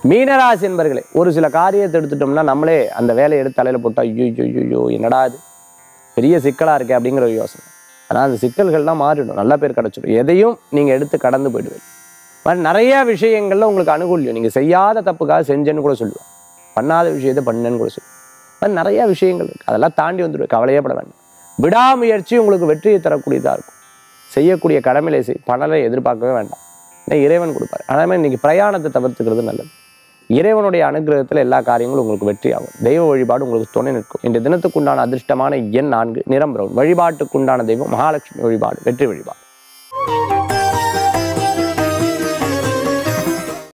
மீனராசி என்பர்களே ஒரு சில காரியத்தை எடுத்துட்டோம்னா நம்மளே அந்த வேலையை எடுத்து தலையில் போட்டால் ஐயோ ஐயோ ஐயோ என்னடா இது பெரிய சிக்கலாக இருக்கே அப்படிங்கிற ஒரு யோசனை ஆனால் அந்த சிக்கல்கள்லாம் மாறிடும் நல்ல பேர் கிடச்சிடும் எதையும் நீங்கள் எடுத்து கடந்து போயிடுவீங்க மாதிரி நிறைய விஷயங்கள்ல உங்களுக்கு அனுகூல்யம் நீங்கள் செய்யாத தப்புக்காக செஞ்சேன்னு கூட சொல்லுவேன் பண்ணாத விஷயத்தை பண்ணேன்னு கூட சொல்லுவேன் மாதிரி நிறைய விஷயங்கள் இருக்குது அதெல்லாம் தாண்டி வந்துடுவேன் கவலையே பட வேண்டாம் விடாமுயற்சி உங்களுக்கு வெற்றியை தரக்கூடியதாக இருக்கும் செய்யக்கூடிய கடமையில செய் பணலை எதிர்பார்க்கவே வேண்டாம் ஏன்னா இறைவன் கொடுப்பார் அதே இன்னைக்கு பிரயாணத்தை தவிர்த்துக்கிறது நல்லது இறைவனுடைய அனுகிரகத்தில் எல்லா காரியங்களும் உங்களுக்கு வெற்றி ஆகும் தெய்வ வழிபாடு உங்களுக்கு துணை நிற்கும் இந்த தினத்துக்குண்டான அதிர்ஷ்டமான எண் நான்கு நிறம் பிரவுன் வழிபாட்டுக்குண்டான தெய்வம் மகாலட்சுமி வழிபாடு வெற்றி வழிபாடு